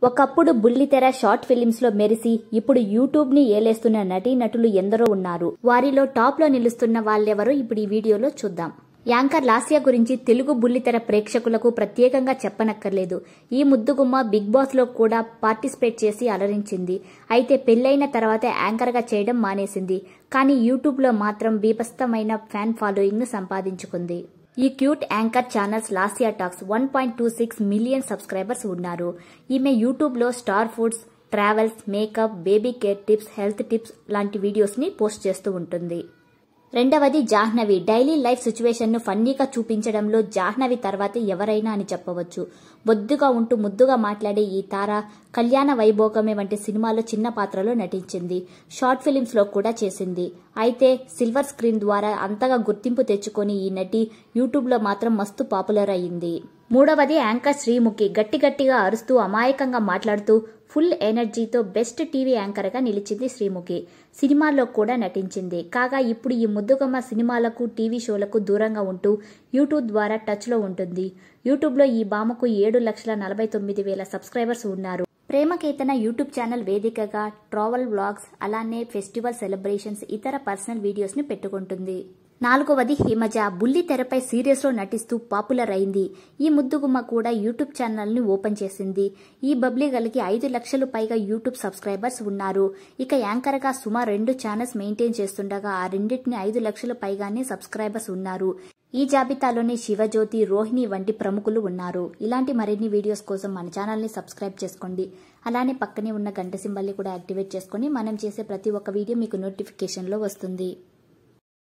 ఒకప్పుడు బుల్లితెర short films లో మెరిసి ఇప్పుడు యూట్యూబ్ ని ఏలేస్తున్న నటీనటులు ఎందరో ఉన్నారు వారిలో టాప్ లో నిలుస్తున్న వాళ్ళెవరో ఇప్పుడు ఈ వీడియోలో చూద్దాం యాంకర్ లాస్యా గురించి తెలుగు బుల్లితెర ప్రేక్షకులకు ప్రత్యేకంగా చెప్పనక్కర్లేదు ఈ ముద్దుగుమ్మ బిగ్ బాస్ లో కూడా పార్టిసిపేట్ చేసి అలరించింది అయితే పెళ్లైన తర్వాత యాంకర్ గా చేయడం మానేసింది కానీ యూట్యూబ్ లో మాత్రం బీభస్తమైన ఫ్యాన్ ఫాలోయింగ్ ను సంపాదించుకుంది ఈ cute anchor channels Lasya talks one point two six million subscribers ఉన్నారు ఈమె యూట్యూబ్ లో star foods travels makeup baby care tips health tips లాంటి వీడియోస్ ని పోస్ట్ చేస్తూ ఉంటుంది రెండవది జాహ్నవి డైలీ లైఫ్ సిచ్యువేషన్ ను ఫన్నీగా చూపించడంలో జాహ్నవి తర్వాత ఎవరైనా అని చెప్పవచ్చు బొద్దుగా ఉంటూ ముద్దుగా మాట్లాడే ఈ తార కళ్యాణ వైభోగమే వంటి సినిమాలో చిన్న పాత్రలో నటించింది షార్ట్ ఫిలిమ్స్ లో కూడా చేసింది అయితే సిల్వర్ స్క్రీన్ ద్వారా అంతగా గుర్తింపు తెచ్చుకొని ఈ నటి యూట్యూబ్ లో మాత్రం మస్తు పాపులర్ అయింది మూడవది యాంకర్ శ్రీముఖి గట్టి గట్టిగా అరుస్తూ అమాయకంగా మాట్లాడుతూ ఫుల్ ఎనర్జీతో బెస్ట్ టీవీ యాంకర్ గా నిలిచింది శ్రీముఖి సినిమాల్లో కూడా నటించింది కాగా ఇప్పుడు ఈ ముద్దుగమ్మ సినిమాలకు టీవీ షోలకు దూరంగా ఉంటూ యూట్యూబ్ ద్వారా టచ్ లో ఉంటుంది యూట్యూబ్ లో ఈ భామకు ఏడు లక్షల నలభై తొమ్మిది వేల సబ్స్క్రైబర్స్ ఉన్నారు ప్రేమకేతన యూట్యూబ్ ఛానల్ వేదికగా ట్రావెల్ వ్లాగ్స్ అలానే ఫెస్టివల్ సెలబ్రేషన్స్ ఇతర పర్సనల్ వీడియోస్ ని పెట్టుకుంటుంది నాలుగవది హిమజ బుల్లి తెరపై సీరియల్స్ లో నటిస్తూ పాపులర్ అయింది ఈ ముద్దుగుమ్మ కూడా యూట్యూబ్ ఛానల్ ని ఓపెన్ చేసింది ఈ బబ్లీ గలికి ఐదు లక్షలు పైగా యూట్యూబ్ సబ్స్క్రైబర్స్ ఉన్నారు ఇక యాంకర్ గా సుమ రెండు ఛానల్స్ మెయింటైన్ చేస్తుండగా ఆ రెండింటిని ఐదు లక్షల పైగానే సబ్స్క్రైబర్స్ ఉన్నారు ఈ జాబితాలోనే శివజ్యోతి రోహిణి వంటి ప్రముఖులు ఉన్నారు ఇలాంటి మరిన్ని వీడియోస్ కోసం మన ఛానల్ని సబ్స్క్రైబ్ చేసుకోండి అలానే పక్కనే ఉన్న గంట సింబల్ని కూడా యాక్టివేట్ చేసుకొని మనం చేసే ప్రతి ఒక్క వీడియో మీకు నోటిఫికేషన్లో వస్తుంది